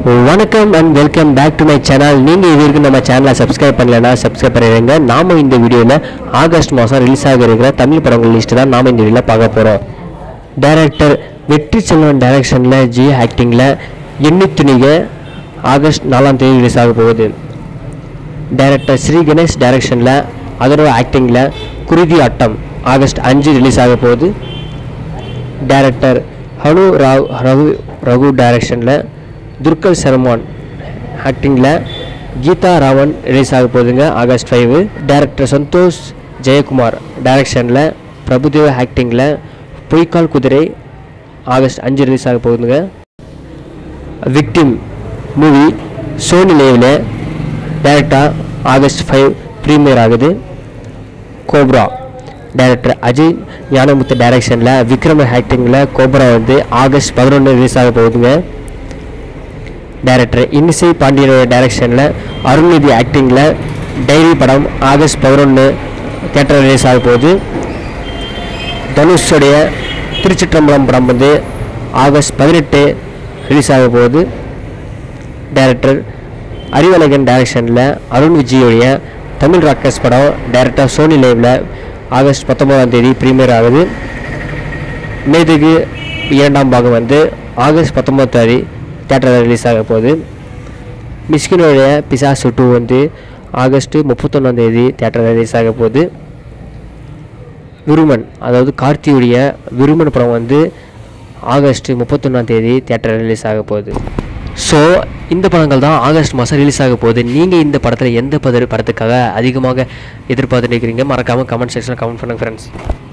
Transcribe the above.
வணக்கம் and welcome back to my channel நீங்கள் இது வரைக்கும் நம்ம சேனலை சப்ஸ்கிரைப் பண்ணலைன்னா சப்ஸ்கிரைப் பண்ணிடுங்க நாம இந்த வீடியோவில் ஆகஸ்ட் மாதம் ரிலீஸ் ஆக இருக்கிற தமிழ் படங்கள் லிஸ்ட்டு தான் நாம இந்த வீடியோவில் பார்க்க போகிறோம் டைரக்டர் வெற்றி செல்வன் டைரக்ஷனில் ஜி ஆக்டிங்கில் எண்ணி துணிக ஆகஸ்ட் நாலாம் தேதி ரிலீஸ் ஆக போகுது டைரக்டர் ஸ்ரீ கணேஷ் டைரக்ஷனில் அதரோட ஆக்டிங்கில் குருதி ஆட்டம் ஆகஸ்ட் அஞ்சு ரிலீஸ் ஆக போகுது டைரக்டர் ஹனு ராவ் ரகு ரகு டைரக்ஷனில் துர்கல் சர்மான் ஆக்டிங்கில் கீதா ராவன் ரிலீஸ் ஆக போகுதுங்க August five director Santhosh Jayakumar டைரக்ஷனில் பிரபுதேவ ஆக்டிங்கில் பொய்க்கால் குதிரை ஆகஸ்ட் அஞ்சு ரிலீஸ் ஆக போகுதுங்க விக்டிம் மூவி சோனி லைவில் டேரக்டாக ஆகஸ்ட் ஃபைவ் ப்ரீமியர் ஆகுது கோப்ரா டைரக்டர் அஜய் ஞானமுத்து டைரக்ஷனில் விக்ரம் ஆக்டிங்கில் கோப்ரா வந்து ஆகஸ்ட் பதினொன்று ரிலீஸ் ஆக போகுதுங்க டைரக்டர் இன்னிசை பாண்டியனோட டைரக்ஷனில் அருள்நிதி ஆக்டிங்கில் டைரி படம் ஆகஸ்ட் பதினொன்று தேட்டர் ரிலீஸ் ஆக போகுது தனுஷோடைய திருச்சிற்றம்பலம் படம் வந்து ஆகஸ்ட் பதினெட்டு ரிலீஸ் ஆக போகுது டைரக்டர் அறிவழகன் டைரக்ஷனில் அருண் விஜயோடைய தமிழ் ராக்கர்ஸ் படம் டைரக்டர் சோனி லைவில் ஆகஸ்ட் பத்தொன்பதாம் தேதி ப்ரீமியர் ஆகுது மேதுக்கு இரண்டாம் பாகம் வந்து ஆகஸ்ட் பத்தொன்பதாம் தேதி தேட்டரில் ரிலீஸ் ஆக போகுது மிஸ்கினோடைய பிசாசு டூ வந்து ஆகஸ்ட் முப்பத்தொன்னாம் தேதி தேட்டரில் ரிலீஸ் ஆக போகுது விருமன் அதாவது கார்த்தியுடைய விருமன் படம் வந்து ஆகஸ்ட் முப்பத்தொன்னாம் தேதி தேட்டரில் ரிலீஸ் ஆக போகுது ஸோ இந்த படங்கள் தான் ஆகஸ்ட் மாதம் ரிலீஸ் ஆக போகுது நீங்கள் இந்த படத்தில் எந்த பத படத்துக்காக அதிகமாக எதிர்பார்த்து நிற்கிறீங்க மறக்காமல் கமெண்ட் செக்ஷனில் கமெண்ட் பண்ணுங்கள் ஃப்ரெண்ட்ஸ்